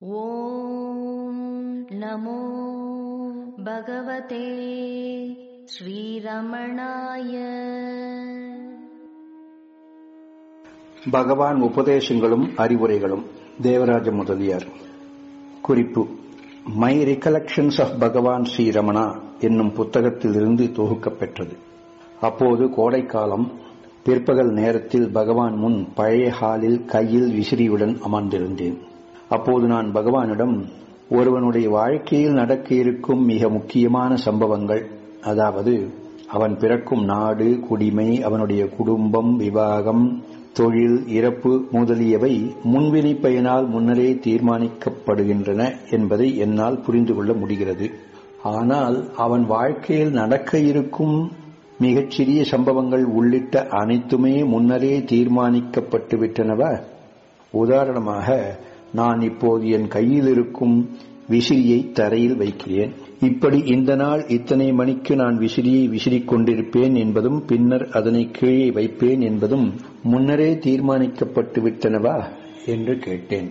ॐ नमो भगवते श्रीरमणाय பகவான் உபதேசங்களும் அறிவுரைகளும் தேவராஜ முதலியார் குறிப்பு மை ரிகலெக்ஷன்ஸ் ஆஃப் பகவான் ஸ்ரீ ரமணா என்னும் புத்தகத்திலிருந்து தொகுக்கப்பெற்றது அப்போது கோடைக்காலம் பிற்பகல் நேரத்தில் பகவான் முன் பழைய ஹாலில் கையில் விசிறியுடன் அமர்ந்திருந்தேன் அப்போது நான் பகவானிடம் ஒருவனுடைய வாழ்க்கையில் நடக்க இருக்கும் மிக முக்கியமான சம்பவங்கள் அதாவது அவன் பிறக்கும் நாடு குடிமை அவனுடைய குடும்பம் விவாகம் தொழில் இறப்பு முதலியவை முன்வினை பயனால் முன்னரே தீர்மானிக்கப்படுகின்றன என்பதை என்னால் புரிந்து கொள்ள முடிகிறது ஆனால் அவன் வாழ்க்கையில் நடக்க இருக்கும் மிகச்சிறிய சம்பவங்கள் உள்ளிட்ட அனைத்துமே முன்னரே தீர்மானிக்கப்பட்டு விட்டனவா உதாரணமாக நான் இப்போது என் கையில் இருக்கும் விசிறியை தரையில் வைக்கிறேன் இப்படி இந்த நாள் இத்தனை மணிக்கு நான் விசிறியை விசிறிக் கொண்டிருப்பேன் என்பதும் பின்னர் அதனை கீழே வைப்பேன் என்பதும் முன்னரே தீர்மானிக்கப்பட்டு விட்டனவா என்று கேட்டேன்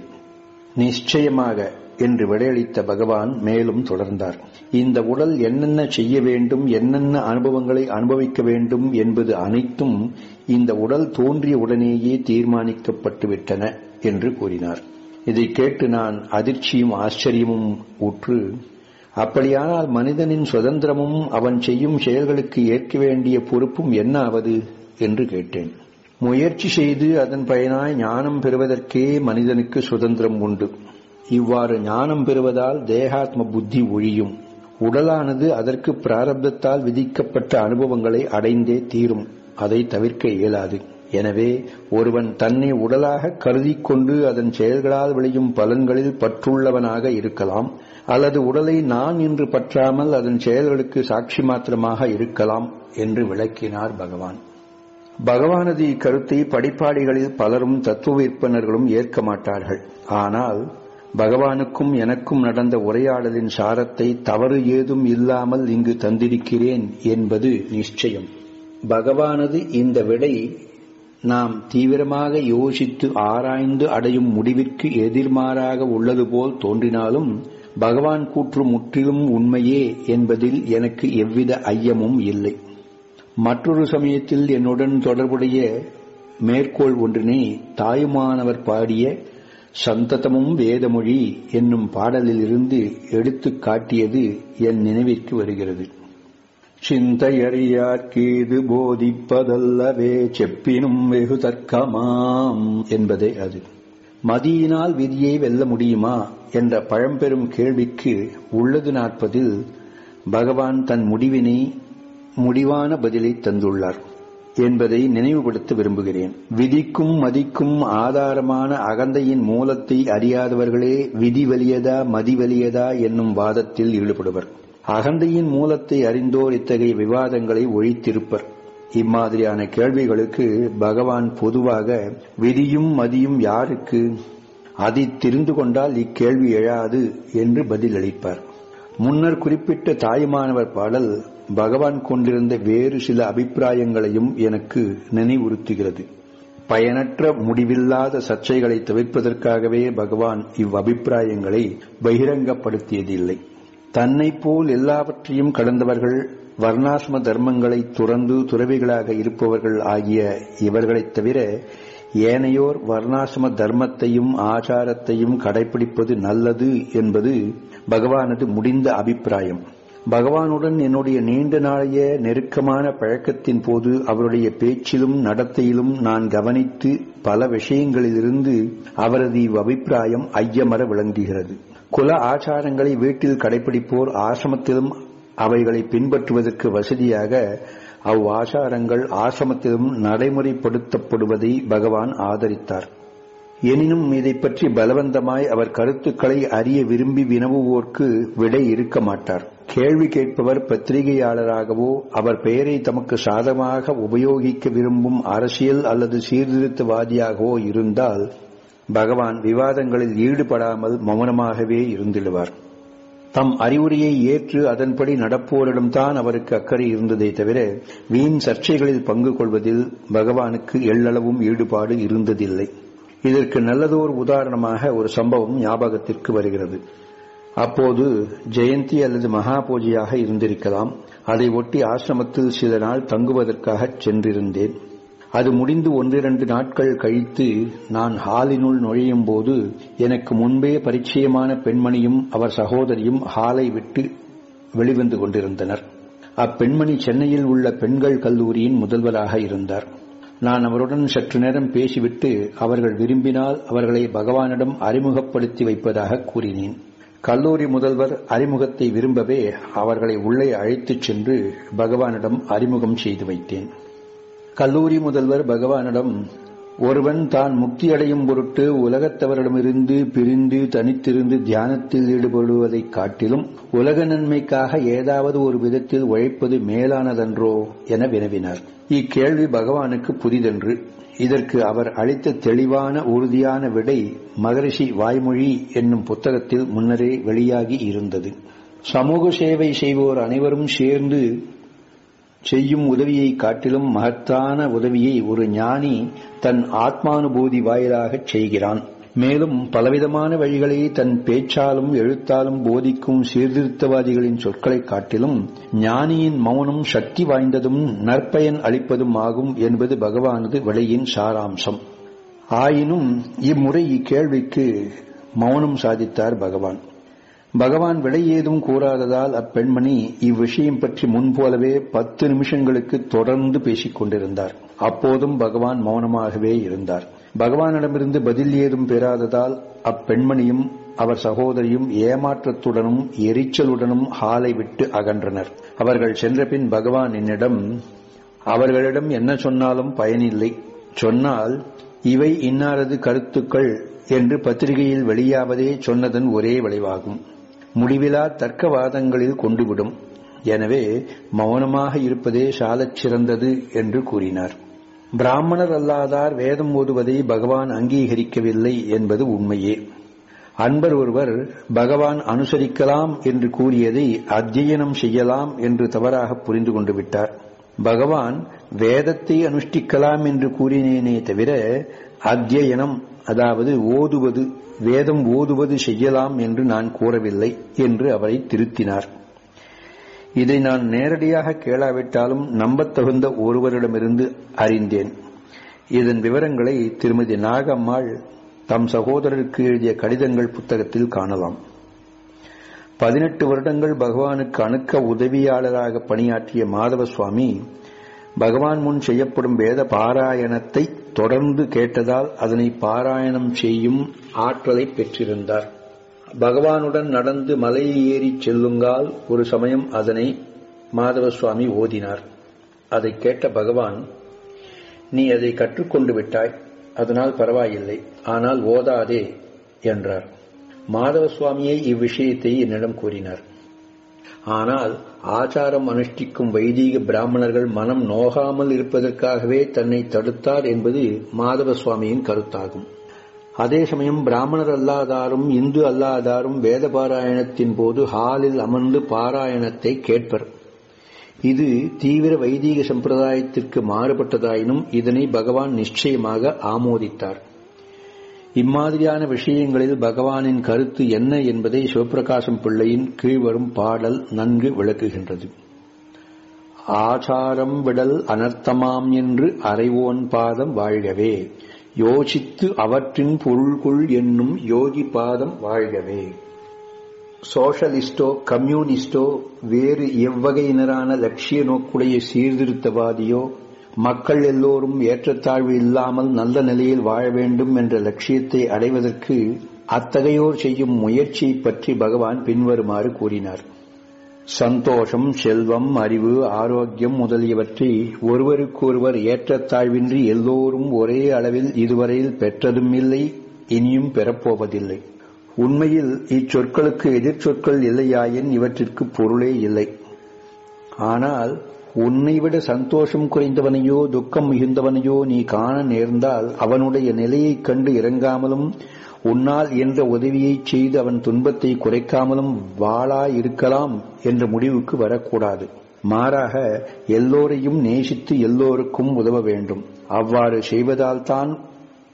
நிச்சயமாக என்று விடையளித்த பகவான் மேலும் தொடர்ந்தார் இந்த உடல் என்னென்ன செய்ய வேண்டும் என்னென்ன அனுபவங்களை அனுபவிக்க வேண்டும் என்பது அனைத்தும் இந்த உடல் தோன்றிய உடனேயே தீர்மானிக்கப்பட்டு விட்டன என்று கூறினார் இதை கேட்டு நான் அதிர்ச்சியும் ஆச்சரியமும் உற்று அப்படியானால் மனிதனின் சுதந்திரமும் அவன் செய்யும் செயல்களுக்கு ஏற்க வேண்டிய பொறுப்பும் என்ன ஆவது என்று கேட்டேன் முயற்சி செய்து அதன் பயனாய் ஞானம் பெறுவதற்கே மனிதனுக்கு சுதந்திரம் உண்டு இவ்வாறு ஞானம் பெறுவதால் தேகாத்ம புத்தி ஒழியும் உடலானது அதற்கு பிராரப்தத்தால் விதிக்கப்பட்ட அனுபவங்களை அடைந்தே தீரும் அதை தவிர்க்க இயலாது எனவே ஒருவன் தன்னை உடலாக கருதி கொண்டு அதன் செயல்களால் விளையும் பலன்களில் பற்றுள்ளவனாக இருக்கலாம் அல்லது உடலை நான் என்று பற்றாமல் அதன் செயல்களுக்கு சாட்சி மாத்திரமாக இருக்கலாம் என்று விளக்கினார் பகவான் பகவானது இக்கருத்தை படிப்பாடிகளில் பலரும் தத்துவ விற்பனர்களும் ஏற்க மாட்டார்கள் ஆனால் பகவானுக்கும் எனக்கும் நடந்த உரையாடலின் சாரத்தை தவறு ஏதும் இல்லாமல் இங்கு தந்திருக்கிறேன் என்பது நிச்சயம் பகவானது இந்த விடை நாம் தீவிரமாக யோசித்து ஆராய்ந்து அடையும் முடிவிற்கு எதிர்மாறாக உள்ளது போல் தோன்றினாலும் பகவான் கூற்று முற்றிலும் உண்மையே என்பதில் எனக்கு எவ்வித ஐயமும் இல்லை மற்றொரு சமயத்தில் என்னுடன் தொடர்புடைய மேற்கோள் ஒன்றினை தாயுமானவர் பாடிய சந்ததமும் வேதமொழி என்னும் பாடலிலிருந்து எடுத்துக் காட்டியது என் நினைவிற்கு வருகிறது சிந்தையறியார்க்கீது போதிப்பதல்லவே செப்பினும் வெகு தர்க்கமாம் என்பதே அது மதியினால் விதியை வெல்ல முடியுமா என்ற பழம்பெரும் கேள்விக்கு உள்ளது நாற்பதில் பகவான் தன் முடிவினை முடிவான பதிலை தந்துள்ளார் என்பதை நினைவுபடுத்த விரும்புகிறேன் விதிக்கும் மதிக்கும் ஆதாரமான அகந்தையின் மூலத்தை அறியாதவர்களே விதி வலியதா மதி வலியதா என்னும் வாதத்தில் ஈடுபடுவர் அகந்தையின் மூலத்தை அறிந்தோர் இத்தகைய விவாதங்களை ஒழித்திருப்பர் இம்மாதிரியான கேள்விகளுக்கு பகவான் பொதுவாக விதியும் மதியும் யாருக்கு அதை தெரிந்து கொண்டால் இக்கேள்வி எழாது என்று பதிலளிப்பார் முன்னர் குறிப்பிட்ட தாயுமானவர் பாடல் பகவான் கொண்டிருந்த வேறு சில அபிப்பிராயங்களையும் எனக்கு நினைவுறுத்துகிறது பயனற்ற முடிவில்லாத சர்ச்சைகளை தவிர்ப்பதற்காகவே பகவான் இவ் அபிப்பிராயங்களை பகிரங்கப்படுத்தியதில்லை தன்னை போல் எல்லாவற்றையும் கடந்தவர்கள் வர்ணாசிரம தர்மங்களை துறந்து துறவிகளாக இருப்பவர்கள் ஆகிய இவர்களைத் தவிர ஏனையோர் வர்ணாசிரம தர்மத்தையும் ஆச்சாரத்தையும் கடைபிடிப்பது நல்லது என்பது பகவானது முடிந்த அபிப்பிராயம் பகவானுடன் என்னுடைய நீண்ட நாளைய நெருக்கமான பழக்கத்தின் போது அவருடைய பேச்சிலும் நடத்தையிலும் நான் கவனித்து பல விஷயங்களிலிருந்து அவரது அபிப்பிராயம் ஐயமர விளங்குகிறது குல ஆச்சாரங்களை வீட்டில் கடைபிடிப்போர் ஆசிரமத்திலும் அவைகளை பின்பற்றுவதற்கு வசதியாக அவ் ஆச்சாரங்கள் ஆசிரமத்திலும் நடைமுறைப்படுத்தப்படுவதை பகவான் ஆதரித்தார் எனினும் இதை பற்றி பலவந்தமாய் அவர் கருத்துக்களை அறிய விரும்பி வினவுவோர்க்கு விடை இருக்க மாட்டார் கேள்வி கேட்பவர் பத்திரிகையாளராகவோ அவர் பெயரை தமக்கு சாதமாக உபயோகிக்க விரும்பும் அரசியல் அல்லது சீர்திருத்தவாதியாகவோ இருந்தால் பகவான் விவாதங்களில் ஈடுபடாமல் மௌனமாகவே இருந்திடுவார் தம் அறிவுரையை ஏற்று அதன்படி நடப்போரிடம்தான் அவருக்கு அக்கறை இருந்ததை தவிர வீண் சர்ச்சைகளில் பங்கு கொள்வதில் பகவானுக்கு எள்ளளவும் ஈடுபாடு இருந்ததில்லை இதற்கு நல்லதோர் உதாரணமாக ஒரு சம்பவம் ஞாபகத்திற்கு வருகிறது அப்போது ஜெயந்தி அல்லது மகா பூஜையாக இருந்திருக்கலாம் அதை ஒட்டி ஆசிரமத்தில் சில நாள் தங்குவதற்காக சென்றிருந்தேன் அது முடிந்து ஒன்றிரண்டு நாட்கள் கழித்து நான் ஹாலினுள் நுழையும் போது எனக்கு முன்பே பரிச்சயமான பெண்மணியும் அவர் சகோதரியும் ஹாலை விட்டு வெளிவந்து கொண்டிருந்தனர் அப்பெண்மணி சென்னையில் உள்ள பெண்கள் கல்லூரியின் முதல்வராக இருந்தார் நான் அவருடன் சற்று நேரம் பேசிவிட்டு அவர்கள் விரும்பினால் அவர்களை பகவானிடம் அறிமுகப்படுத்தி வைப்பதாக கூறினேன் கல்லூரி முதல்வர் அறிமுகத்தை விரும்பவே அவர்களை உள்ளே அழைத்துச் சென்று பகவானிடம் அறிமுகம் செய்து வைத்தேன் கல்லூரி முதல்வர் பகவானிடம் ஒருவன் தான் முக்தி அடையும் பொருட்டு உலகத்தவரிடமிருந்து பிரிந்து தனித்திருந்து தியானத்தில் ஈடுபடுவதைக் காட்டிலும் உலக நன்மைக்காக ஏதாவது ஒரு விதத்தில் உழைப்பது மேலானதன்றோ என வினவினார் இக்கேள்வி பகவானுக்கு புதிதென்று இதற்கு அவர் அளித்த தெளிவான உறுதியான விடை மகரிஷி வாய்மொழி என்னும் புத்தகத்தில் முன்னரே வெளியாகி இருந்தது சமூக சேவை செய்வோர் அனைவரும் சேர்ந்து செய்யும் உதவியை காட்டிலும் மகத்தான உதவியை ஒரு ஞானி தன் ஆத்மானுபூதி வாயிலாகச் செய்கிறான் மேலும் பலவிதமான வழிகளை தன் பேச்சாலும் எழுத்தாலும் போதிக்கும் சீர்திருத்தவாதிகளின் சொற்களைக் காட்டிலும் ஞானியின் மௌனம் சக்தி வாய்ந்ததும் நற்பயன் அளிப்பதும் ஆகும் என்பது பகவானது விடையின் சாராம்சம் ஆயினும் இம்முறை இக்கேள்விக்கு மௌனம் சாதித்தார் பகவான் பகவான் விடை ஏதும் கூறாததால் அப்பெண்மணி இவ்விஷயம் பற்றி முன்போலவே பத்து நிமிஷங்களுக்கு தொடர்ந்து பேசிக் கொண்டிருந்தார் அப்போதும் பகவான் மௌனமாகவே இருந்தார் பகவானிடமிருந்து பதில் ஏதும் பெறாததால் அப்பெண்மணியும் அவர் சகோதரியும் ஏமாற்றத்துடனும் எரிச்சலுடனும் ஹாலை விட்டு அகன்றனர் அவர்கள் சென்றபின் பகவான் என்னிடம் அவர்களிடம் என்ன சொன்னாலும் பயனில்லை சொன்னால் இவை இன்னாரது கருத்துக்கள் என்று பத்திரிகையில் வெளியாவதே சொன்னதன் ஒரே விளைவாகும் முடிவிலா தர்க்கவாதங்களில் கொண்டுவிடும் எனவே மௌனமாக இருப்பதே சாலச் சிறந்தது என்று கூறினார் பிராமணர் அல்லாதார் வேதம் ஓதுவதை பகவான் அங்கீகரிக்கவில்லை என்பது உண்மையே அன்பர் ஒருவர் பகவான் அனுசரிக்கலாம் என்று கூறியதை அத்தியனம் செய்யலாம் என்று தவறாக புரிந்து கொண்டு விட்டார் பகவான் வேதத்தை அனுஷ்டிக்கலாம் என்று கூறினேனே தவிர அத்தியனம் அதாவது ஓதுவது வேதம் ஓதுவது செய்யலாம் என்று நான் கூறவில்லை என்று அவரை திருத்தினார் இதை நான் நேரடியாக கேளாவிட்டாலும் நம்பத்தகுந்த ஒருவரிடமிருந்து அறிந்தேன் இதன் விவரங்களை திருமதி நாகம்மாள் தம் சகோதரருக்கு எழுதிய கடிதங்கள் புத்தகத்தில் காணலாம் பதினெட்டு வருடங்கள் பகவானுக்கு அணுக்க உதவியாளராக பணியாற்றிய மாதவ சுவாமி பகவான் முன் செய்யப்படும் வேத பாராயணத்தை தொடர்ந்து கேட்டதால் அதனை பாராயணம் செய்யும் ஆற்றலை பெற்றிருந்தார் பகவானுடன் நடந்து மலை ஏறிச் செல்லுங்கால் ஒரு சமயம் அதனை மாதவ சுவாமி ஓதினார் அதை கேட்ட பகவான் நீ அதை கற்றுக்கொண்டு விட்டாய் அதனால் பரவாயில்லை ஆனால் ஓதாதே என்றார் மாதவ சுவாமியை இவ்விஷயத்தை என்னிடம் கூறினார் ஆனால் ஆச்சாரம் அனுஷ்டிக்கும் வைதீக பிராமணர்கள் மனம் நோகாமல் இருப்பதற்காகவே தன்னை தடுத்தார் என்பது மாதவ சுவாமியின் கருத்தாகும் அதே சமயம் பிராமணர் அல்லாதாரும் இந்து அல்லாதாரும் வேத பாராயணத்தின் போது ஹாலில் அமர்ந்து பாராயணத்தை கேட்பர் இது தீவிர வைதீக சம்பிரதாயத்திற்கு மாறுபட்டதாயினும் இதனை பகவான் நிச்சயமாக ஆமோதித்தார் இம்மாதிரியான விஷயங்களில் பகவானின் கருத்து என்ன என்பதை சிவபிரகாசம் பிள்ளையின் கீழ்வரும் பாடல் நன்கு விளக்குகின்றது ஆச்சாரம் விடல் அனர்த்தமாம் என்று அறைவோன் பாதம் வாழ்கவே யோசித்து அவற்றின் பொருள்குள் என்னும் யோகி பாதம் வாழ்கவே சோஷலிஸ்டோ கம்யூனிஸ்டோ வேறு எவ்வகையினரான லட்சிய நோக்குடைய சீர்திருத்தவாதியோ மக்கள் எல்லோரும் ஏற்றத்தாழ்வு இல்லாமல் நல்ல நிலையில் வாழ வேண்டும் என்ற லட்சியத்தை அடைவதற்கு அத்தகையோர் செய்யும் முயற்சியை பற்றி பகவான் பின்வருமாறு கூறினார் சந்தோஷம் செல்வம் அறிவு ஆரோக்கியம் முதலியவற்றை ஒருவருக்கொருவர் ஏற்றத்தாழ்வின்றி எல்லோரும் ஒரே அளவில் இதுவரையில் பெற்றதும் இல்லை இனியும் பெறப்போவதில்லை உண்மையில் இச்சொற்களுக்கு எதிர்ச்சொற்கள் இல்லையாயின் இவற்றிற்கு பொருளே இல்லை ஆனால் உன்னை விட சந்தோஷம் குறைந்தவனையோ துக்கம் மிகுந்தவனையோ நீ காண நேர்ந்தால் அவனுடைய நிலையைக் கண்டு இறங்காமலும் உன்னால் என்ற உதவியை செய்து அவன் துன்பத்தை குறைக்காமலும் வாழா இருக்கலாம் என்ற முடிவுக்கு வரக்கூடாது மாறாக எல்லோரையும் நேசித்து எல்லோருக்கும் உதவ வேண்டும் அவ்வாறு செய்வதால்தான்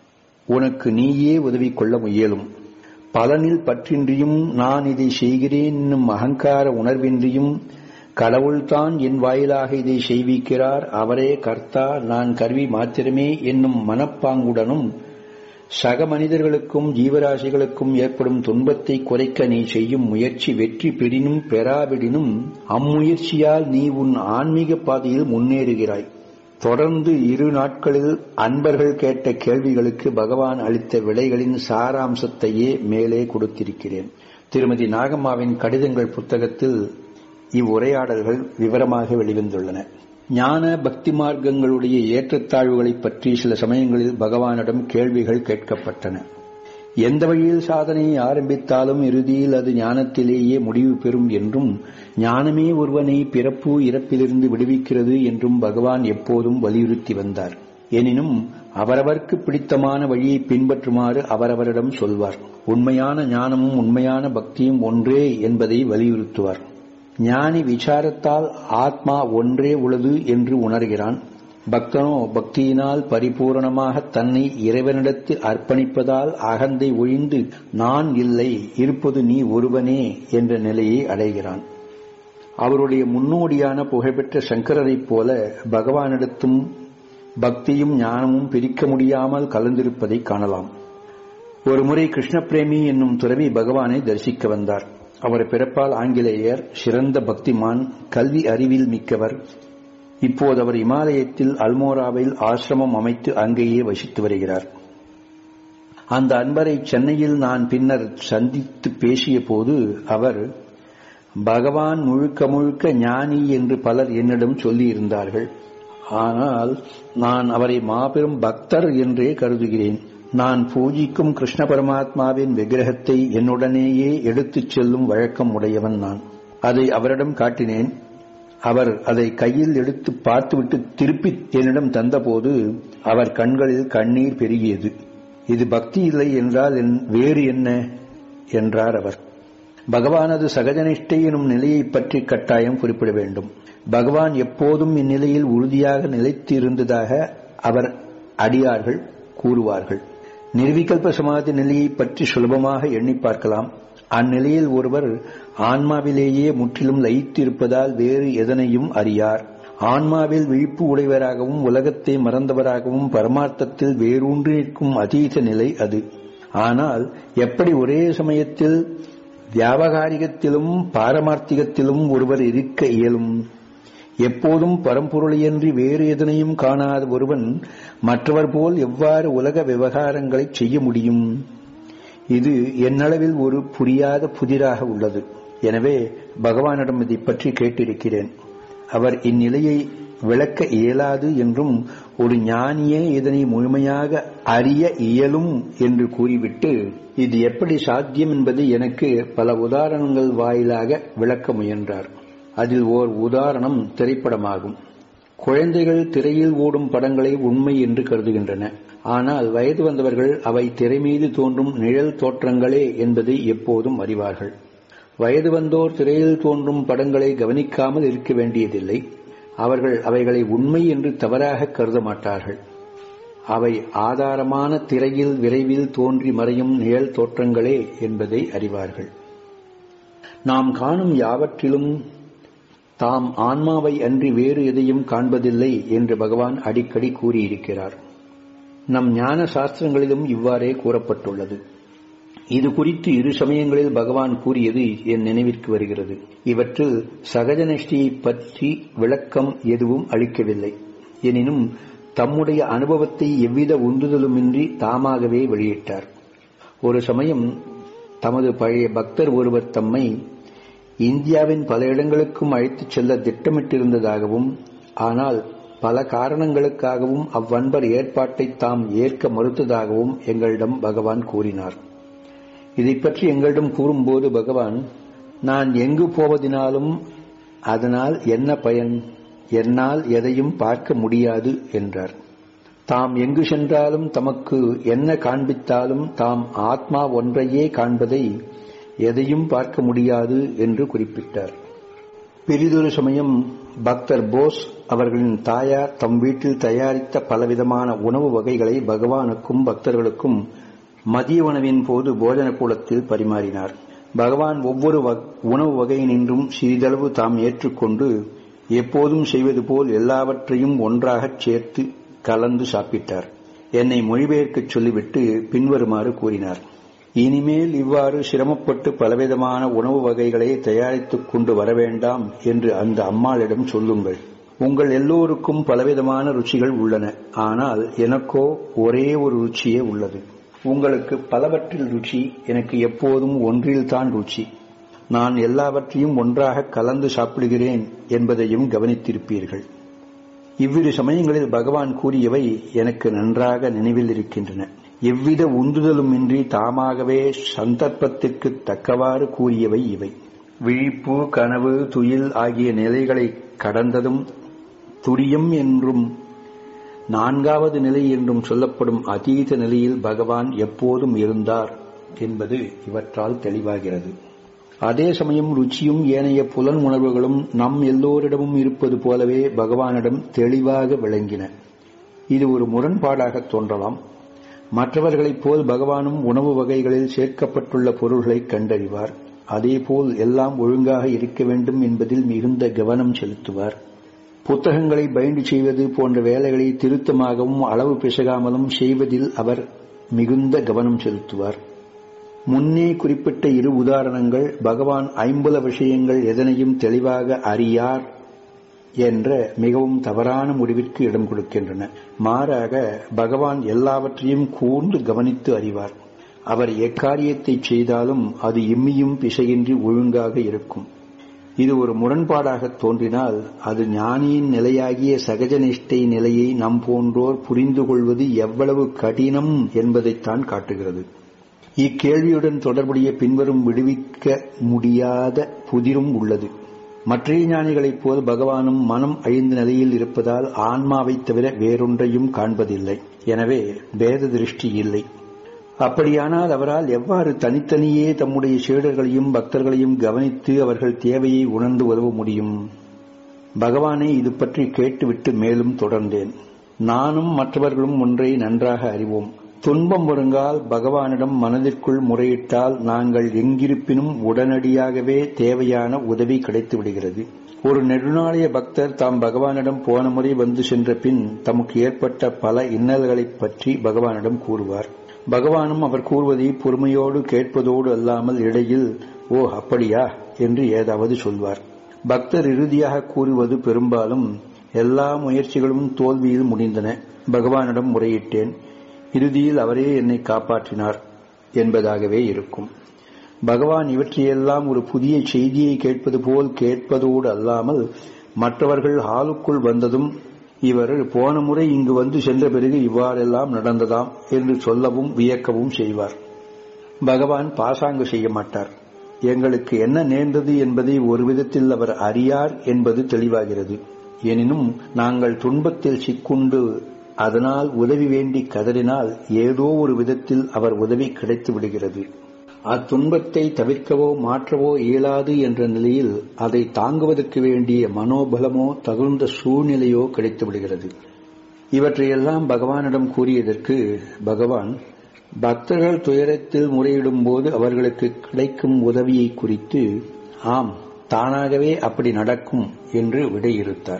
உனக்கு நீயே உதவி கொள்ள முயலும் பலனில் பற்றின்றியும் நான் இதை செய்கிறேன் என்னும் அகங்கார உணர்வின்றியும் கடவுள்தான் என் வாயிலாக இதை செய்விக்கிறார் அவரே கர்த்தா நான் கருவி மாத்திரமே என்னும் மனப்பாங்குடனும் சக மனிதர்களுக்கும் ஜீவராசிகளுக்கும் ஏற்படும் துன்பத்தை குறைக்க நீ செய்யும் முயற்சி வெற்றி பெறினும் பெறாவிடினும் அம்முயற்சியால் நீ உன் ஆன்மீக பாதையில் முன்னேறுகிறாய் தொடர்ந்து இரு நாட்களில் அன்பர்கள் கேட்ட கேள்விகளுக்கு பகவான் அளித்த விடைகளின் சாராம்சத்தையே மேலே கொடுத்திருக்கிறேன் திருமதி நாகம்மாவின் கடிதங்கள் புத்தகத்தில் இவ்வுரையாடல்கள் விவரமாக வெளிவந்துள்ளன ஞான பக்தி மார்க்கங்களுடைய ஏற்றத்தாழ்வுகளைப் பற்றி சில சமயங்களில் பகவானிடம் கேள்விகள் கேட்கப்பட்டன எந்த வழியில் சாதனையை ஆரம்பித்தாலும் இறுதியில் அது ஞானத்திலேயே முடிவு பெறும் என்றும் ஞானமே ஒருவனை பிறப்பு இறப்பிலிருந்து விடுவிக்கிறது என்றும் பகவான் எப்போதும் வலியுறுத்தி வந்தார் எனினும் அவரவர்க்கு பிடித்தமான வழியை பின்பற்றுமாறு அவரவரிடம் சொல்வார் உண்மையான ஞானமும் உண்மையான பக்தியும் ஒன்றே என்பதை வலியுறுத்துவார் ஞானி விசாரத்தால் ஆத்மா ஒன்றே உள்ளது என்று உணர்கிறான் பக்தனோ பக்தியினால் பரிபூரணமாக தன்னை இறைவனிடத்து அர்ப்பணிப்பதால் அகந்தை ஒழிந்து நான் இல்லை இருப்பது நீ ஒருவனே என்ற நிலையை அடைகிறான் அவருடைய முன்னோடியான புகழ்பெற்ற சங்கரரைப் போல பகவானிடத்தும் பக்தியும் ஞானமும் பிரிக்க முடியாமல் கலந்திருப்பதை காணலாம் ஒருமுறை கிருஷ்ணபிரேமி என்னும் துறவி பகவானை தரிசிக்க வந்தார் அவர் பிறப்பால் ஆங்கிலேயர் சிறந்த பக்திமான் கல்வி அறிவில் மிக்கவர் இப்போது அவர் இமாலயத்தில் அல்மோராவில் ஆசிரமம் அமைத்து அங்கேயே வசித்து வருகிறார் அந்த அன்பரை சென்னையில் நான் பின்னர் சந்தித்து பேசிய போது அவர் பகவான் முழுக்க முழுக்க ஞானி என்று பலர் என்னிடம் சொல்லியிருந்தார்கள் ஆனால் நான் அவரை மாபெரும் பக்தர் என்றே கருதுகிறேன் நான் பூஜிக்கும் கிருஷ்ண பரமாத்மாவின் விக்கிரகத்தை என்னுடனேயே எடுத்துச் செல்லும் வழக்கம் உடையவன் நான் அதை அவரிடம் காட்டினேன் அவர் அதை கையில் எடுத்து பார்த்துவிட்டு திருப்பி என்னிடம் தந்தபோது அவர் கண்களில் கண்ணீர் பெருகியது இது பக்தி இல்லை என்றால் வேறு என்ன என்றார் அவர் பகவானது சகஜனிஷ்டை எனும் நிலையை பற்றி கட்டாயம் குறிப்பிட வேண்டும் பகவான் எப்போதும் இந்நிலையில் உறுதியாக நிலைத்து இருந்ததாக அவர் அடியார்கள் கூறுவார்கள் நிர்விகல்ப சமாதி நிலையை பற்றி சுலபமாக எண்ணி பார்க்கலாம் அந்நிலையில் ஒருவர் ஆன்மாவிலேயே முற்றிலும் லயித்து இருப்பதால் வேறு எதனையும் அறியார் ஆன்மாவில் விழிப்பு உடையவராகவும் உலகத்தை மறந்தவராகவும் பரமார்த்தத்தில் வேரூன்றி நிற்கும் அதீத நிலை அது ஆனால் எப்படி ஒரே சமயத்தில் வியாபகாரிகத்திலும் பாரமார்த்திகத்திலும் ஒருவர் இருக்க இயலும் எப்போதும் பரம்பொருளையன்றி வேறு எதனையும் காணாத ஒருவன் மற்றவர் போல் எவ்வாறு உலக விவகாரங்களை செய்ய முடியும் இது என்னளவில் ஒரு புரியாத புதிராக உள்ளது எனவே பகவானிடம் இதை பற்றி கேட்டிருக்கிறேன் அவர் இந்நிலையை விளக்க இயலாது என்றும் ஒரு ஞானியே இதனை முழுமையாக அறிய இயலும் என்று கூறிவிட்டு இது எப்படி சாத்தியம் என்பதை எனக்கு பல உதாரணங்கள் வாயிலாக விளக்க முயன்றார் அதில் ஓர் உதாரணம் திரைப்படமாகும் குழந்தைகள் திரையில் ஓடும் படங்களை உண்மை என்று கருதுகின்றன ஆனால் வயது வந்தவர்கள் அவை திரை மீது தோன்றும் நிழல் தோற்றங்களே என்பதை எப்போதும் அறிவார்கள் வயது வந்தோர் திரையில் தோன்றும் படங்களை கவனிக்காமல் இருக்க வேண்டியதில்லை அவர்கள் அவைகளை உண்மை என்று தவறாக கருத மாட்டார்கள் அவை ஆதாரமான திரையில் விரைவில் தோன்றி மறையும் நிழல் தோற்றங்களே என்பதை அறிவார்கள் நாம் காணும் யாவற்றிலும் தாம் ஆன்மாவை அன்றி வேறு எதையும் காண்பதில்லை என்று பகவான் அடிக்கடி கூறியிருக்கிறார் நம் ஞான சாஸ்திரங்களிலும் இவ்வாறே கூறப்பட்டுள்ளது இது குறித்து இரு சமயங்களில் பகவான் கூறியது என் நினைவிற்கு வருகிறது இவற்றில் சகஜனிஷ்டியை பற்றி விளக்கம் எதுவும் அளிக்கவில்லை எனினும் தம்முடைய அனுபவத்தை எவ்வித உந்துதலுமின்றி தாமாகவே வெளியிட்டார் ஒரு சமயம் தமது பழைய பக்தர் ஒருவர் தம்மை இந்தியாவின் பல இடங்களுக்கும் அழைத்துச் செல்ல திட்டமிட்டிருந்ததாகவும் ஆனால் பல காரணங்களுக்காகவும் அவ்வன்பர் ஏற்பாட்டை தாம் ஏற்க மறுத்ததாகவும் எங்களிடம் பகவான் கூறினார் இதை பற்றி எங்களிடம் கூறும்போது பகவான் நான் எங்கு போவதினாலும் அதனால் என்ன பயன் என்னால் எதையும் பார்க்க முடியாது என்றார் தாம் எங்கு சென்றாலும் தமக்கு என்ன காண்பித்தாலும் தாம் ஆத்மா ஒன்றையே காண்பதை எதையும் பார்க்க முடியாது என்று குறிப்பிட்டார் பெரிதொரு சமயம் பக்தர் போஸ் அவர்களின் தாயார் தம் வீட்டில் தயாரித்த பலவிதமான உணவு வகைகளை பகவானுக்கும் பக்தர்களுக்கும் மதிய உணவின் போது போஜன கூடத்தில் பரிமாறினார் பகவான் ஒவ்வொரு உணவு வகையினின்றும் சிறிதளவு தாம் ஏற்றுக்கொண்டு எப்போதும் செய்வது போல் எல்லாவற்றையும் ஒன்றாகச் சேர்த்து கலந்து சாப்பிட்டார் என்னை மொழிபெயர்க்கச் சொல்லிவிட்டு பின்வருமாறு கூறினார் இனிமேல் இவ்வாறு சிரமப்பட்டு பலவிதமான உணவு வகைகளை தயாரித்துக் கொண்டு வர வேண்டாம் என்று அந்த அம்மாளிடம் சொல்லுங்கள் உங்கள் எல்லோருக்கும் பலவிதமான ருச்சிகள் உள்ளன ஆனால் எனக்கோ ஒரே ஒரு ருச்சியே உள்ளது உங்களுக்கு பலவற்றில் ருச்சி எனக்கு எப்போதும் ஒன்றில்தான் ருச்சி நான் எல்லாவற்றையும் ஒன்றாக கலந்து சாப்பிடுகிறேன் என்பதையும் கவனித்திருப்பீர்கள் இவ்விரு சமயங்களில் பகவான் கூறியவை எனக்கு நன்றாக நினைவில் இருக்கின்றன எவ்வித உந்துதலுமின்றி தாமாகவே சந்தர்ப்பத்திற்கு தக்கவாறு கூறியவை இவை விழிப்பு கனவு துயில் ஆகிய நிலைகளை கடந்ததும் துரியம் என்றும் நான்காவது நிலை என்றும் சொல்லப்படும் அதீத நிலையில் பகவான் எப்போதும் இருந்தார் என்பது இவற்றால் தெளிவாகிறது அதே சமயம் ருச்சியும் ஏனைய புலன் உணர்வுகளும் நம் எல்லோரிடமும் இருப்பது போலவே பகவானிடம் தெளிவாக விளங்கின இது ஒரு முரண்பாடாக தோன்றலாம் மற்றவர்களைப் போல் பகவானும் உணவு வகைகளில் சேர்க்கப்பட்டுள்ள பொருள்களை கண்டறிவார் அதேபோல் எல்லாம் ஒழுங்காக இருக்க வேண்டும் என்பதில் மிகுந்த கவனம் செலுத்துவார் புத்தகங்களை பைண்டு செய்வது போன்ற வேலைகளை திருத்தமாகவும் அளவு பிசகாமலும் செய்வதில் அவர் மிகுந்த கவனம் செலுத்துவார் முன்னே குறிப்பிட்ட இரு உதாரணங்கள் பகவான் ஐம்புல விஷயங்கள் எதனையும் தெளிவாக அறியார் என்ற மிகவும் தவறான முடிவிற்கு இடம் கொடுக்கின்றன மாறாக பகவான் எல்லாவற்றையும் கூர்ந்து கவனித்து அறிவார் அவர் எக்காரியத்தை செய்தாலும் அது இம்மியும் பிசையின்றி ஒழுங்காக இருக்கும் இது ஒரு முரண்பாடாக தோன்றினால் அது ஞானியின் நிலையாகிய சகஜ நிஷ்டை நிலையை நம் போன்றோர் புரிந்து கொள்வது எவ்வளவு கடினம் என்பதைத்தான் காட்டுகிறது இக்கேள்வியுடன் தொடர்புடைய பின்வரும் விடுவிக்க முடியாத புதிரும் உள்ளது மற்றைய ஞானிகளைப் போல் பகவானும் மனம் அழிந்த நிலையில் இருப்பதால் ஆன்மாவைத் தவிர வேறொன்றையும் காண்பதில்லை எனவே பேத திருஷ்டி இல்லை அப்படியானால் அவரால் எவ்வாறு தனித்தனியே தம்முடைய சீடர்களையும் பக்தர்களையும் கவனித்து அவர்கள் தேவையை உணர்ந்து உதவ முடியும் பகவானை இது பற்றி கேட்டுவிட்டு மேலும் தொடர்ந்தேன் நானும் மற்றவர்களும் ஒன்றை நன்றாக அறிவோம் துன்பம் வருங்கால் பகவானிடம் மனதிற்குள் முறையிட்டால் நாங்கள் எங்கிருப்பினும் உடனடியாகவே தேவையான உதவி கிடைத்து விடுகிறது ஒரு நெடுநாளைய பக்தர் தாம் பகவானிடம் போன முறை வந்து சென்ற பின் தமக்கு ஏற்பட்ட பல இன்னல்களைப் பற்றி பகவானிடம் கூறுவார் பகவானும் அவர் கூறுவதை பொறுமையோடு கேட்பதோடு அல்லாமல் இடையில் ஓ அப்படியா என்று ஏதாவது சொல்வார் பக்தர் இறுதியாக கூறுவது பெரும்பாலும் எல்லா முயற்சிகளும் தோல்வியில் முடிந்தன பகவானிடம் முறையிட்டேன் இறுதியில் அவரே என்னை காப்பாற்றினார் என்பதாகவே இருக்கும் பகவான் இவற்றையெல்லாம் ஒரு புதிய செய்தியை கேட்பது போல் கேட்பதோடு அல்லாமல் மற்றவர்கள் ஹாலுக்குள் வந்ததும் இவர் போன முறை இங்கு வந்து சென்ற பிறகு இவ்வாறெல்லாம் நடந்ததாம் என்று சொல்லவும் வியக்கவும் செய்வார் பகவான் பாசாங்கு செய்ய மாட்டார் எங்களுக்கு என்ன நேர்ந்தது என்பதை ஒரு விதத்தில் அவர் அறியார் என்பது தெளிவாகிறது எனினும் நாங்கள் துன்பத்தில் சிக்குண்டு அதனால் உதவி வேண்டி கதறினால் ஏதோ ஒரு விதத்தில் அவர் உதவி கிடைத்து விடுகிறது அத்துன்பத்தை தவிர்க்கவோ மாற்றவோ இயலாது என்ற நிலையில் அதை தாங்குவதற்கு வேண்டிய மனோபலமோ தகுந்த சூழ்நிலையோ கிடைத்து விடுகிறது இவற்றையெல்லாம் பகவானிடம் கூறியதற்கு பகவான் பக்தர்கள் துயரத்தில் முறையிடும் போது அவர்களுக்கு கிடைக்கும் உதவியை குறித்து ஆம் தானாகவே அப்படி நடக்கும் என்று விடையிறுத்தார்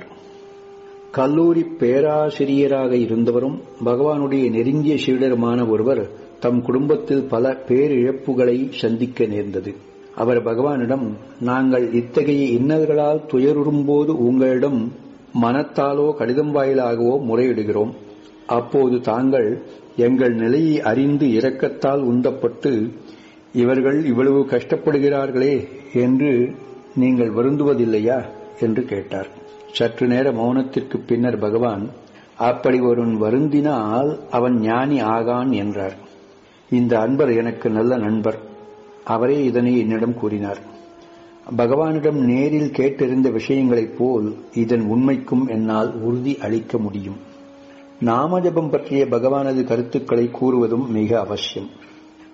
கல்லூரி பேராசிரியராக இருந்தவரும் பகவானுடைய நெருங்கிய சீடருமான ஒருவர் தம் குடும்பத்தில் பல பேரிழப்புகளை சந்திக்க நேர்ந்தது அவர் பகவானிடம் நாங்கள் இத்தகைய இன்னல்களால் துயருறும்போது உங்களிடம் மனத்தாலோ கடிதம் வாயிலாகவோ முறையிடுகிறோம் அப்போது தாங்கள் எங்கள் நிலையை அறிந்து இரக்கத்தால் உந்தப்பட்டு இவர்கள் இவ்வளவு கஷ்டப்படுகிறார்களே என்று நீங்கள் வருந்துவதில்லையா என்று கேட்டார் சற்று நேர மௌனத்திற்கு பின்னர் பகவான் அப்படி ஒருவன் வருந்தினால் அவன் ஞானி ஆகான் என்றார் இந்த அன்பர் எனக்கு நல்ல நண்பர் அவரே இதனை என்னிடம் கூறினார் பகவானிடம் நேரில் கேட்டறிந்த விஷயங்களைப் போல் இதன் உண்மைக்கும் என்னால் உறுதி அளிக்க முடியும் நாமஜபம் பற்றிய பகவானது கருத்துக்களை கூறுவதும் மிக அவசியம்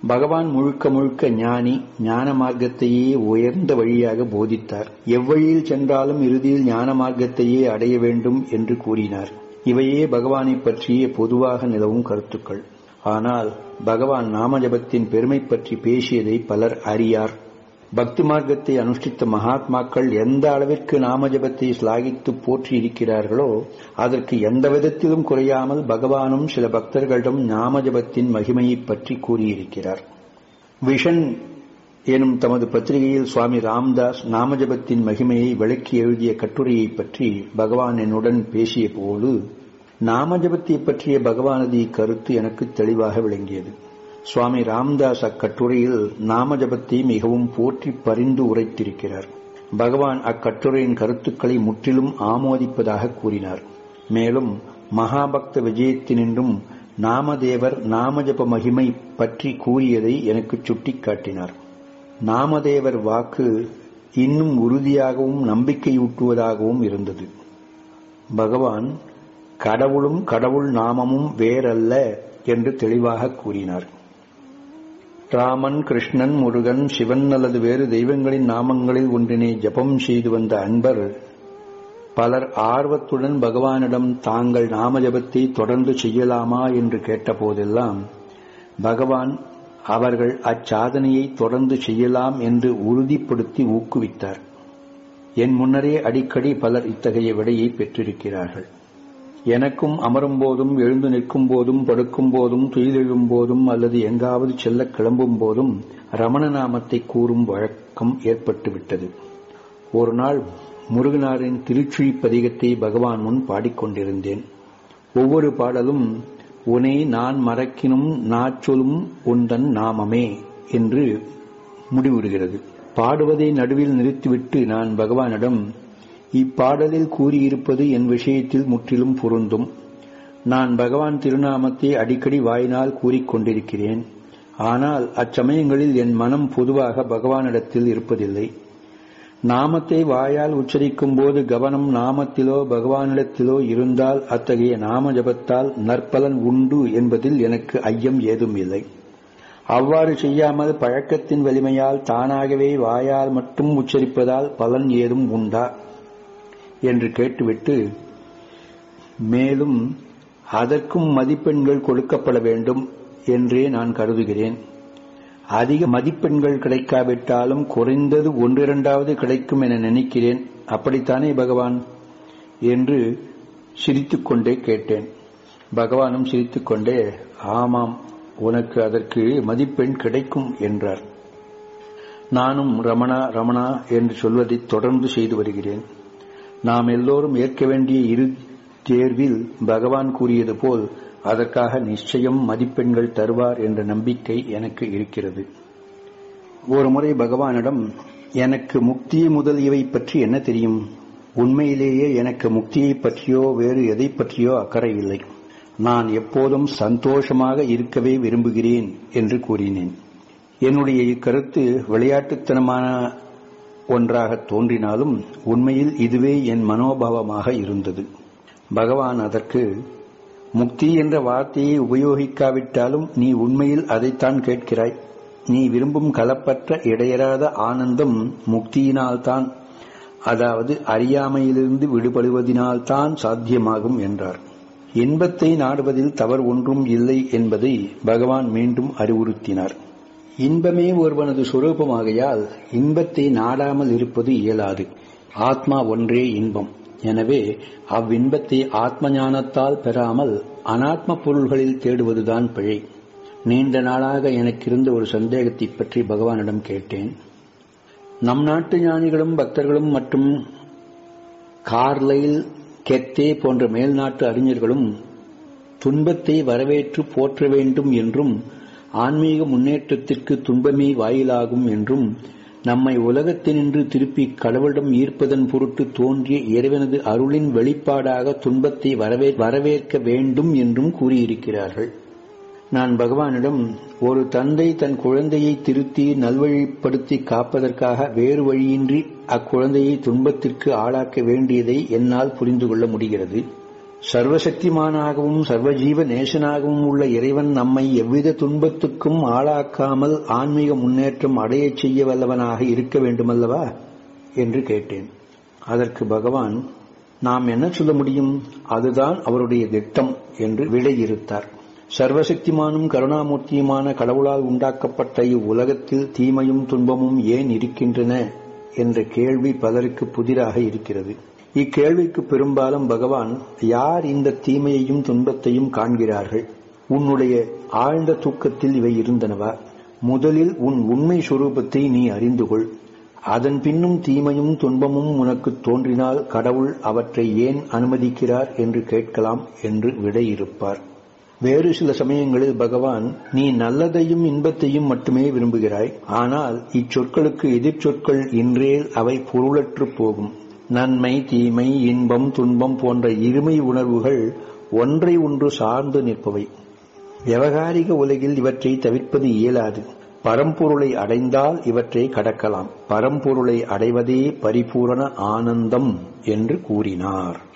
பகவான் முழுக்க முழுக்க ஞானி ஞான மார்க்கத்தையே உயர்ந்த வழியாக போதித்தார் எவ்வழியில் சென்றாலும் இறுதியில் ஞான மார்க்கத்தையே அடைய வேண்டும் என்று கூறினார் இவையே பகவானை பற்றிய பொதுவாக நிலவும் கருத்துக்கள் ஆனால் பகவான் நாமஜபத்தின் பெருமை பற்றி பேசியதை பலர் அறியார் பக்தி மார்க்கத்தை அனுஷ்டித்த மகாத்மாக்கள் எந்த அளவிற்கு நாமஜபத்தை ஸ்லாகித்து போற்றி இருக்கிறார்களோ அதற்கு எந்த விதத்திலும் குறையாமல் பகவானும் சில பக்தர்களிடம் நாமஜபத்தின் மகிமையை பற்றி கூறியிருக்கிறார் விஷன் எனும் தமது பத்திரிகையில் சுவாமி ராம்தாஸ் நாமஜபத்தின் மகிமையை விளக்கி எழுதிய கட்டுரையை பற்றி பகவான் என்னுடன் பேசிய போது நாமஜபத்தை பற்றிய பகவானது இக்கருத்து எனக்கு தெளிவாக விளங்கியது சுவாமி ராம்தாஸ் அக்கட்டுரையில் நாமஜபத்தை மிகவும் போற்றி பரிந்து உரைத்திருக்கிறார் பகவான் அக்கட்டுரையின் கருத்துக்களை முற்றிலும் ஆமோதிப்பதாக கூறினார் மேலும் மகாபக்த விஜயத்தினின்றும் நாமதேவர் நாமஜப மகிமை பற்றி கூறியதை எனக்கு சுட்டிக்காட்டினார் நாமதேவர் வாக்கு இன்னும் உறுதியாகவும் நம்பிக்கையூட்டுவதாகவும் இருந்தது பகவான் கடவுளும் கடவுள் நாமமும் வேறல்ல என்று தெளிவாக கூறினார் ராமன் கிருஷ்ணன் முருகன் சிவன் அல்லது வேறு தெய்வங்களின் நாமங்களில் ஒன்றினை ஜபம் செய்து வந்த அன்பர் பலர் ஆர்வத்துடன் பகவானிடம் தாங்கள் நாம ஜபத்தை தொடர்ந்து செய்யலாமா என்று கேட்டபோதெல்லாம் பகவான் அவர்கள் அச்சாதனையை தொடர்ந்து செய்யலாம் என்று உறுதிப்படுத்தி ஊக்குவித்தார் என் முன்னரே அடிக்கடி பலர் இத்தகைய விடையை பெற்றிருக்கிறார்கள் எனக்கும் அமரும் போதும் எழுந்து நிற்கும் போதும் படுக்கும் போதும் துயிலெழும் போதும் அல்லது எங்காவது செல்ல கிளம்பும் போதும் ரமண நாமத்தை கூறும் வழக்கம் ஏற்பட்டுவிட்டது ஒரு நாள் முருகனாரின் திருச்சுழி பதிகத்தை பகவான் முன் பாடிக்கொண்டிருந்தேன் ஒவ்வொரு பாடலும் உனை நான் மறக்கினும் நாச்சொலும் உந்தன் நாமமே என்று முடிவுறுகிறது பாடுவதை நடுவில் நிறுத்திவிட்டு நான் பகவானிடம் இப்பாடலில் கூறியிருப்பது என் விஷயத்தில் முற்றிலும் பொருந்தும் நான் பகவான் திருநாமத்தை அடிக்கடி வாயினால் கூறிக்கொண்டிருக்கிறேன் ஆனால் அச்சமயங்களில் என் மனம் பொதுவாக பகவானிடத்தில் இருப்பதில்லை நாமத்தை வாயால் உச்சரிக்கும் போது கவனம் நாமத்திலோ பகவானிடத்திலோ இருந்தால் அத்தகைய நாம ஜபத்தால் நற்பலன் உண்டு என்பதில் எனக்கு ஐயம் ஏதும் இல்லை அவ்வாறு செய்யாமல் பழக்கத்தின் வலிமையால் தானாகவே வாயால் மட்டும் உச்சரிப்பதால் பலன் ஏதும் உண்டா என்று கேட்டுவிட்டு மேலும் அதற்கும் மதிப்பெண்கள் கொடுக்கப்பட வேண்டும் என்றே நான் கருதுகிறேன் அதிக மதிப்பெண்கள் கிடைக்காவிட்டாலும் குறைந்தது ஒன்றிரண்டாவது கிடைக்கும் என நினைக்கிறேன் அப்படித்தானே பகவான் என்று சிரித்துக்கொண்டே கேட்டேன் பகவானும் சிரித்துக்கொண்டே ஆமாம் உனக்கு அதற்கு மதிப்பெண் கிடைக்கும் என்றார் நானும் ரமணா ரமணா என்று சொல்வதை தொடர்ந்து செய்து வருகிறேன் நாம் எல்லோரும் ஏற்க வேண்டிய இரு தேர்வில் பகவான் கூறியது போல் அதற்காக நிச்சயம் மதிப்பெண்கள் தருவார் என்ற நம்பிக்கை எனக்கு இருக்கிறது ஒரு முறை பகவானிடம் எனக்கு முக்தி முதலியவை பற்றி என்ன தெரியும் உண்மையிலேயே எனக்கு முக்தியை பற்றியோ வேறு எதை பற்றியோ அக்கறை இல்லை நான் எப்போதும் சந்தோஷமாக இருக்கவே விரும்புகிறேன் என்று கூறினேன் என்னுடைய இக்கருத்து விளையாட்டுத்தனமான ஒன்றாக தோன்றினாலும் உண்மையில் இதுவே என் மனோபாவமாக இருந்தது பகவான் அதற்கு முக்தி என்ற வார்த்தையை உபயோகிக்காவிட்டாலும் நீ உண்மையில் அதைத்தான் கேட்கிறாய் நீ விரும்பும் கலப்பற்ற இடையறாத ஆனந்தம் முக்தியினால்தான் அதாவது அறியாமையிலிருந்து விடுபடுவதினால்தான் சாத்தியமாகும் என்றார் இன்பத்தை நாடுவதில் தவறு ஒன்றும் இல்லை என்பதை பகவான் மீண்டும் அறிவுறுத்தினார் இன்பமே ஒருவனது சுரூபமாகையால் இன்பத்தை நாடாமல் இருப்பது இயலாது ஆத்மா ஒன்றே இன்பம் எனவே அவ்வின்பத்தை ஆத்ம ஞானத்தால் பெறாமல் அனாத்ம பொருள்களில் தேடுவதுதான் பிழை நீண்ட நாளாக எனக்கிருந்த ஒரு சந்தேகத்தை பற்றி பகவானிடம் கேட்டேன் நம் நாட்டு ஞானிகளும் பக்தர்களும் மற்றும் கார்லைல் கெத்தே போன்ற மேல்நாட்டு அறிஞர்களும் துன்பத்தை வரவேற்று போற்ற வேண்டும் என்றும் ஆன்மீக முன்னேற்றத்திற்கு துன்பமே வாயிலாகும் என்றும் நம்மை உலகத்தினின்று திருப்பி கடவுளிடம் ஈர்ப்பதன் பொருட்டு தோன்றிய இறைவனது அருளின் வெளிப்பாடாக துன்பத்தை வரவே வரவேற்க வேண்டும் என்றும் கூறியிருக்கிறார்கள் நான் பகவானிடம் ஒரு தந்தை தன் குழந்தையை திருத்தி நல்வழிப்படுத்தி காப்பதற்காக வேறு வழியின்றி அக்குழந்தையை துன்பத்திற்கு ஆளாக்க வேண்டியதை என்னால் புரிந்து கொள்ள முடிகிறது சர்வசக்திமானாகவும் சர்வஜீவ நேசனாகவும் உள்ள இறைவன் நம்மை எவ்வித துன்பத்துக்கும் ஆளாக்காமல் ஆன்மீக முன்னேற்றம் அடையச் செய்ய வல்லவனாக இருக்க வேண்டுமல்லவா என்று கேட்டேன் அதற்கு பகவான் நாம் என்ன சொல்ல முடியும் அதுதான் அவருடைய திட்டம் என்று விடையிறுத்தார் சர்வசக்திமானும் கருணாமூர்த்தியுமான கடவுளால் உண்டாக்கப்பட்ட இவ்வுலகத்தில் தீமையும் துன்பமும் ஏன் இருக்கின்றன என்ற கேள்வி பலருக்கு புதிராக இருக்கிறது இக்கேள்விக்கு பெரும்பாலும் பகவான் யார் இந்த தீமையையும் துன்பத்தையும் காண்கிறார்கள் உன்னுடைய ஆழ்ந்த தூக்கத்தில் இவை இருந்தனவா முதலில் உன் உண்மை சுரூபத்தை நீ அறிந்து கொள் அதன் பின்னும் தீமையும் துன்பமும் உனக்கு தோன்றினால் கடவுள் அவற்றை ஏன் அனுமதிக்கிறார் என்று கேட்கலாம் என்று விடையிருப்பார் வேறு சில சமயங்களில் பகவான் நீ நல்லதையும் இன்பத்தையும் மட்டுமே விரும்புகிறாய் ஆனால் இச்சொற்களுக்கு எதிர்ச்சொற்கள் இன்றேல் அவை பொருளற்று போகும் நன்மை தீமை இன்பம் துன்பம் போன்ற இருமை உணர்வுகள் ஒன்றை ஒன்று சார்ந்து நிற்பவை விவகாரிக உலகில் இவற்றை தவிர்ப்பது இயலாது பரம்பொருளை அடைந்தால் இவற்றை கடக்கலாம் பரம்பொருளை அடைவதே பரிபூரண ஆனந்தம் என்று கூறினார்